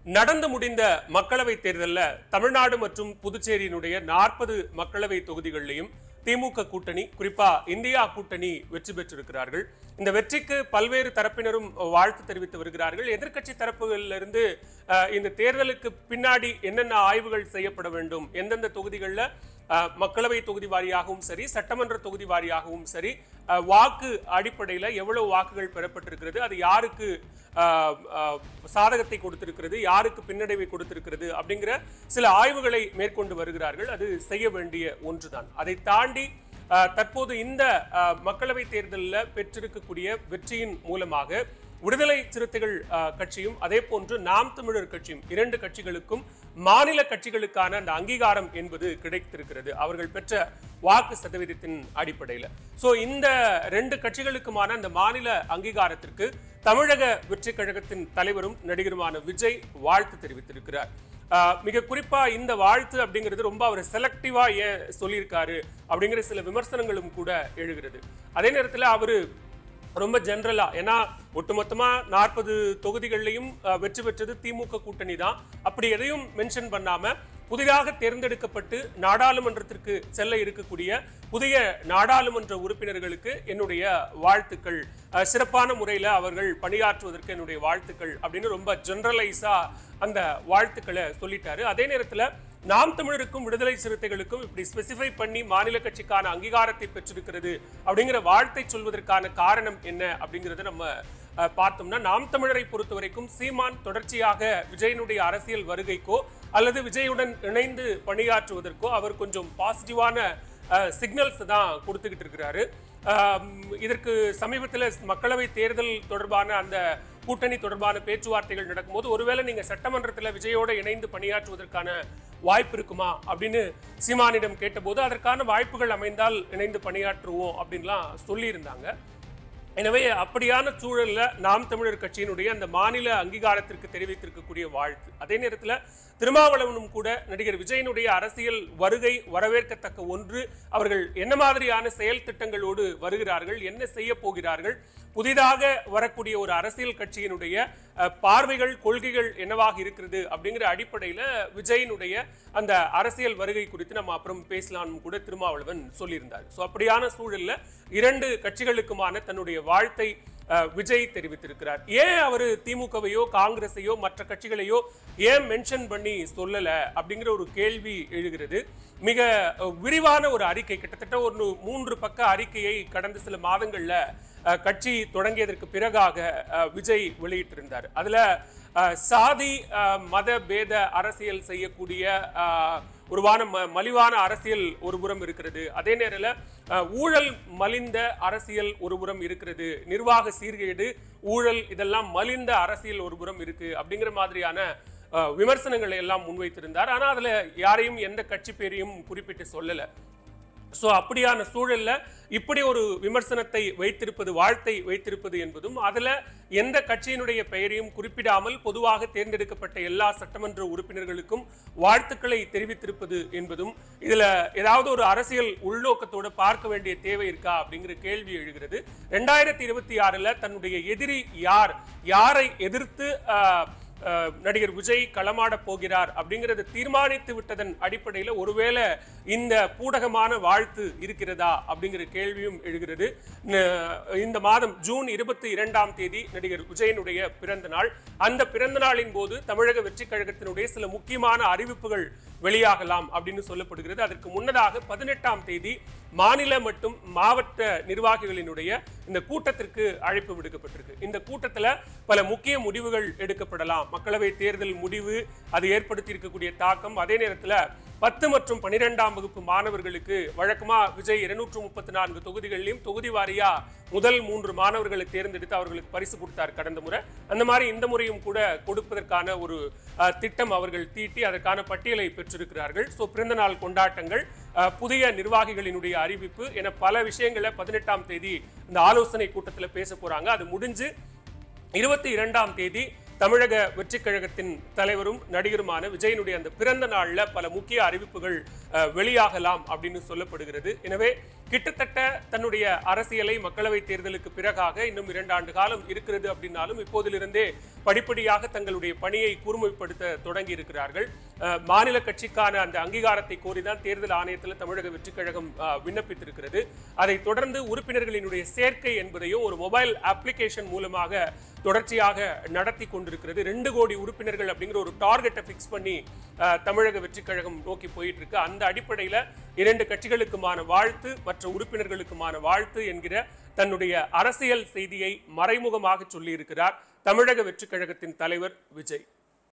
நடந்து முடிந்த மக்களவை தேர்தல்ல தமிழ்நாடு மற்றும் புதுச்சேரியினுடைய நாற்பது மக்களவை தொகுதிகளிலையும் திமுக கூட்டணி குறிப்பா இந்தியா கூட்டணி வெற்றி பெற்றிருக்கிறார்கள் இந்த வெற்றிக்கு பல்வேறு தரப்பினரும் வாழ்த்து தெரிவித்து வருகிறார்கள் எதிர்க்கட்சி தரப்புகளிலிருந்து அஹ், இந்த தேர்தலுக்கு பின்னாடி என்னென்ன ஆய்வுகள் செய்யப்பட வேண்டும் எந்தெந்த தொகுதிகளில் அஹ், மக்களவை தொகுதி வாரியாகவும் சரி சட்டமன்ற தொகுதி வாரியாகவும் சரி அஹ், வாக்கு அடிப்படையில் எவ்வளவு வாக்குகள் பெறப்பட்டிருக்கிறது அது யாருக்கு அஹ், அஹ், சாதகத்தை கொடுத்திருக்கிறது யாருக்கு பின்னடைவை கொடுத்திருக்கிறது அப்படிங்கிற சில ஆய்வுகளை மேற்கொண்டு வருகிறார்கள் அது செய்ய வேண்டிய ஒன்றுதான் அதை தாண்டி அஹ், தற்போது இந்த அஹ், மக்களவை தேர்தலில் பெற்றிருக்கக்கூடிய வெற்றியின் மூலமாக விடுதலை சிறுத்தைகள் அஹ், கட்சியும் அதே போன்று நாம் தமிழர் கட்சியும் இரண்டு கட்சிகளுக்கும் மாநில கட்சிகளுக்கான அந்த அங்கீகாரம் என்பது கிடைத்திருக்கிறது அவர்கள் பெற்ற வாக்கு சதவீதத்தின் அடிப்படையில் சோ இந்த ரெண்டு கட்சிகளுக்குமான அந்த மாநில அங்கீகாரத்திற்கு தமிழக வெற்றி கழகத்தின் தலைவரும் நடிகருமான விஜய் வாழ்த்து தெரிவித்திருக்கிறார் ஆஹ் மிக குறிப்பா இந்த வாழ்த்து அப்படிங்கிறது ரொம்ப அவர் செலக்டிவா ஏன் சொல்லியிருக்காரு அப்படிங்கிற சில விமர்சனங்களும் கூட எழுகிறது அதே நேரத்துல அவரு ரொம்ப ஜென்ரலா ஏன்னா ஒட்டுமொத்தமா நாற்பது தொகுதிகள்லையும் அஹ், வெற்றி பெற்றது திமுக கூட்டணி தான் அப்படி எதையும் மென்ஷன் பண்ணாம புதிதாக தேர்ந்தெடுக்கப்பட்டு நாடாளுமன்றத்திற்கு செல்ல இருக்கக்கூடிய புதிய நாடாளுமன்ற உறுப்பினர்களுக்கு என்னுடைய வாழ்த்துக்கள் அஹ், சிறப்பான முறையில் அவர்கள் பணியாற்றுவதற்கு என்னுடைய வாழ்த்துக்கள் அப்படின்னு ரொம்ப ஜெனரலைஸா அந்த வாழ்த்துக்களை சொல்லிட்டாரு அதே நேரத்துல நாம் தமிழருக்கும் விடுதலை சிறுத்தைகளுக்கும் இப்படி ஸ்பெசிஃபை பண்ணி மாநில கட்சிக்கான அங்கீகாரத்தை பெற்றிருக்கிறது அப்படிங்கிற வாழ்த்தை சொல்வதற்கான காரணம் என்ன அப்படிங்கறத நம்ம அஹ், பார்த்தோம்னா நாம் தமிழரை பொறுத்த வரைக்கும் சீமான் தொடர்ச்சியாக விஜயனுடைய அரசியல் வருகைக்கோ அல்லது விஜயுடன் இணைந்து பணியாற்றுவதற்கோ அவர் கொஞ்சம் பாசிட்டிவான சிக்னல்ஸ் தான் கொடுத்துக்கிட்டு இருக்கிறாரு ஆம், இதற்கு சமீபத்தில் மக்களவை தேர்தல் தொடர்பான அந்த கூட்டணி தொடர்பான பேச்சுவார்த்தைகள் நடக்கும்போது ஒருவேளை நீங்க சட்டமன்றத்தில் விஜயோட இணைந்து பணியாற்றுவதற்கான வாய்ப்பு இருக்குமா அப்படின்னு சீமானிடம் கேட்டபோது அதற்கான வாய்ப்புகள் அமைந்தால் இணைந்து பணியாற்றுவோம் அப்படின்லாம் சொல்லியிருந்தாங்க எனவே அப்படியான சூழல்ல நாம் தமிழர் கட்சியினுடைய அந்த மாநில அங்கீகாரத்திற்கு தெரிவித்திருக்கக்கூடிய வாழ்த்து அதே நேரத்துல திருமாவளவனும் கூட நடிகர் விஜயனுடைய அரசியல் வருகை வரவேற்கத்தக்க ஒன்று அவர்கள் என்ன மாதிரியான செயல் திட்டங்களோடு வருகிறார்கள் என்ன செய்ய போகிறார்கள் புதிதாக வரக்கூடிய ஒரு அரசியல் கட்சியினுடைய அஹ், பார்வைகள் கொள்கைகள் என்னவாக இருக்கிறது அப்படிங்கிற அடிப்படையில விஜயனுடைய அந்த அரசியல் வருகை குறித்து நம்ம அப்புறம் பேசலாம்னு கூட திருமாவளவன் சொல்லியிருந்தார் ஸோ அப்படியான சூழல்ல இரண்டு கட்சிகளுக்குமான தன்னுடைய வாழ்த்தை அஹ், விஜய் தெரிவித்திருக்கிறார் ஏன் அவர் திமுகவையோ காங்கிரஸையோ மற்ற கட்சிகளையோ ஏன் மென்ஷன் பண்ணி சொல்லல அப்படிங்கிற ஒரு கேள்வி எழுகிறது மிக அஹ், விரிவான ஒரு அறிக்கை கிட்டத்தட்ட ஒரு மூன்று பக்க அறிக்கையை கடந்த சில மாதங்கள்ல அஹ், கட்சி தொடங்கியதற்கு பிறகாக அஹ், விஜய் வெளியிட்டிருந்தார் அதுல அஹ், சாதி அஹ், மத பேத அரசியல் செய்யக்கூடிய அஹ், உருவான ம- மலிவான அரசியல் ஒரு புறம் இருக்கிறது அதே நேரில் ஊழல் மலிந்த அரசியல் ஒரு புறம் இருக்கிறது நிர்வாக சீர்கேடு ஊழல் இதெல்லாம் மலிந்த அரசியல் ஒரு புறம் இருக்கு அப்படிங்கிற மாதிரியான அஹ், விமர்சனங்களை எல்லாம் முன்வைத்திருந்தார் ஆனா அதுல யாரையும் எந்த கட்சி பேரையும் குறிப்பிட்டு சொல்லல சோ அப்படியான சூழல்ல இப்படி ஒரு விமர்சனத்தை வைத்திருப்பது வாழ்த்தை வைத்திருப்பது என்பதும் அதுல எந்த கட்சியினுடைய பெயரையும் குறிப்பிடாமல் பொதுவாக தேர்ந்தெடுக்கப்பட்ட எல்லா சட்டமன்ற உறுப்பினர்களுக்கும் வாழ்த்துக்களை தெரிவித்திருப்பது என்பதும் இதுல ஏதாவது ஒரு அரசியல் உள்நோக்கத்தோட பார்க்க வேண்டிய தேவை இருக்கா அப்படிங்கிற கேள்வி எழுகிறது ரெண்டாயிரத்தி இருபத்தி ஆறுல தன்னுடைய எதிரி யார் யாரை எதிர்த்து ஆஹ், அஹ், நடிகர் விஜய் களமாட போகிறார் அப்படிங்கறத தீர்மானித்து விட்டதன் அடிப்படையில ஒருவேளை இந்த பூடகமான வாழ்த்து இருக்கிறதா அப்படிங்கிற கேள்வியும் எழுகிறது ந- இந்த மாதம் ஜூன் இருபத்தி இரண்டாம் தேதி நடிகர் விஜயனுடைய பிறந்த நாள் அந்த பிறந்த நாளின் போது தமிழக வெற்றி கழகத்தினுடைய சில முக்கியமான அறிவிப்புகள் வெளியாகலாம் அப்படின்னு சொல்லப்படுகிறது அதற்கு முன்னதாக பதினெட்டாம் தேதி மாநில மற்றும் மாவட்ட நிர்வாகிகளினுடைய இந்த கூட்டத்திற்கு அழைப்பு விடுக்கப்பட்டிருக்கு இந்த கூட்டத்துல பல முக்கிய முடிவுகள் எடுக்கப்படலாம் மக்களவை தேர்தல் முடிவு அது ஏற்படுத்தி இருக்கக்கூடிய தாக்கம் அதே நேரத்துல பத்து மற்றும் பனிரெண்டாம் வகுப்பு மாணவர்களுக்கு வழக்கமா விஜய் இருநூற்று முப்பத்தி நான்கு தொகுதிகளிலும் தொகுதி வாரியா முதல் மூன்று மாணவர்களை தேர்ந்தெடுத்து அவர்களுக்கு பரிசு கொடுத்தார் கடந்த முறை அந்த மாதிரி இந்த முறையும் கூட கொடுப்பதற்கான ஒரு அஹ், திட்டம் அவர்கள் தீட்டி அதற்கான பட்டியலை பெற்றிருக்கிறார்கள் ஸோ பிறந்த நாள் கொண்டாட்டங்கள் அஹ், புதிய நிர்வாகிகளினுடைய அறிவிப்பு என பல விஷயங்களை பதினெட்டாம் தேதி இந்த ஆலோசனை கூட்டத்தில் பேச போறாங்க அது முடிஞ்சு இருபத்தி இரண்டாம் தேதி தமிழக வெற்றிக் கழகத்தின் தலைவரும் நடிகருமான விஜயனுடைய அந்த பிறந்த நாள்ல பல முக்கிய அறிவிப்புகள் அஹ், வெளியாகலாம் அப்படின்னு சொல்லப்படுகிறது எனவே கிட்டத்தட்ட தன்னுடைய அரசியலை மக்களவை தேர்தலுக்கு பிறகாக இன்னும் இரண்டு ஆண்டு காலம் இருக்கிறது அப்படின்னாலும் இப்போதிலிருந்தே படிப்படியாக தங்களுடைய பணியை கூர்மைப்படுத்த தொடங்கி இருக்கிறார்கள் அஹ், மாநில கட்சிக்கான அந்த அங்கீகாரத்தை கோரிதான் தேர்தல் ஆணையத்தில் தமிழக வெற்றிக் கழகம் அஹ், விண்ணப்பித்திருக்கிறது அதைத் தொடர்ந்து உறுப்பினர்களினுடைய சேர்க்கை என்பதையும் ஒரு மொபைல் அப்ளிகேஷன் மூலமாக தொடர்ச்சியாக நடத்தி கொண்டிருக்கிறது ரெண்டு கோடி உறுப்பினர்கள் அப்படிங்கிற ஒரு டார்கெட்டை ஃபிக்ஸ் பண்ணி அஹ், தமிழக வெற்றிக் கழகம் நோக்கி போயிட்டு இருக்கு அந்த அடிப்படையில் இரண்டு கட்சிகளுக்குமான வாழ்த்து மற்ற உறுப்பினர்களுக்குமான வாழ்த்து என்கிற தன்னுடைய அரசியல் செய்தியை மறைமுகமாக சொல்லியிருக்கிறார் தமிழக வெற்றிக் கழகத்தின் தலைவர் விஜய்